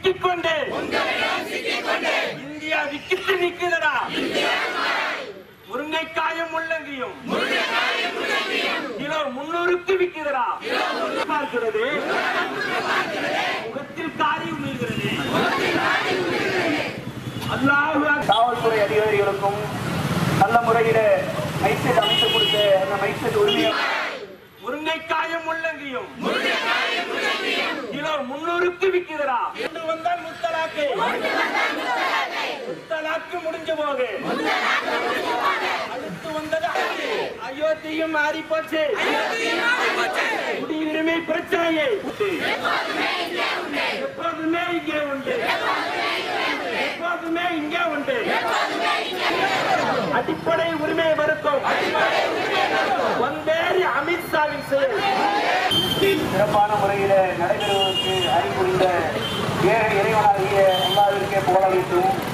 சிக்கிக் கொண்டு India விக்கிட்டு நிற்கிறதா முருங்கைக்காயும் முள்ளங்கியும் kilo முன்னூறுக்கு விற்கிறதா பார்க்கிறது முகத்தில் காரி உமிழ்கிறது அல்லாஹ் காவல்துறை அதிகாரிகளுக்கும் நல்ல முறையில மைசெட் அமைத்து கொடுத்த அந்த மைசெட் உரிமையை முருங்கைக்காயும் முள்ளங்கியும் கிலோ முன்னூறுக்கு விற்கிறதா கொண்டு வந்தால் முத்தலாக்கு முத்தலாக்கு முடிஞ்ச போகு அடுத்து வந்தது அயோத்தியும் மாறி போச்சு குடியுரிமை பிரச்சனையை எப்போதுமே இங்கே உண்டு எப்போதுமே இங்கே உண்டு அடிப்படை உரிமை மறுக்கும் வந்தேறி அமித்ஷாவின் செயல் சிறப்பான முறையில நடைபெறுவதற்கு அறிவுறுந்த ஏக இறைவனாகிய அல்லாவிற்கே புகழளித்தும்